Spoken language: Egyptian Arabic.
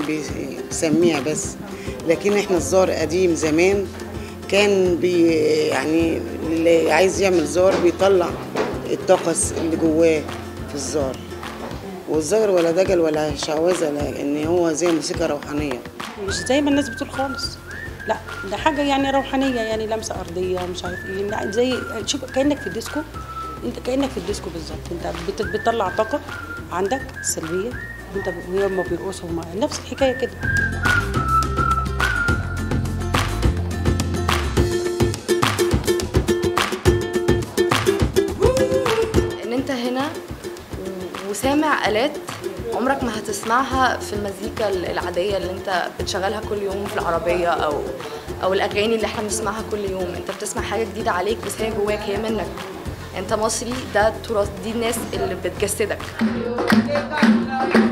بيسميها بس لكن احنا الزار قديم زمان كان بي يعني اللي عايز يعمل زار بيطلع الطاقة اللي جواه في الزار والزار ولا دجل ولا شعوذة لأن هو زي موسيقى روحانية مش زي ما الناس بتقول خالص لا ده حاجه يعني روحانيه يعني لمسه ارضيه مش عارف ايه يعني زي شوف كانك في الديسكو انت كانك في الديسكو بالظبط انت بت- بتطلع طاقه عندك سلبيه انت ب- وهي ما بيرقصوا مع نفس الحكايه كده ان انت هنا و- وسامع آلات عمرك ما هتسمعها في المزيكا العادية اللي انت بتشغلها كل يوم في العربية او او الاغاني اللي احنا بنسمعها كل يوم انت بتسمع حاجة جديدة عليك بس هي جواك هي منك انت مصري ده تراث دي الناس اللي بتجسدك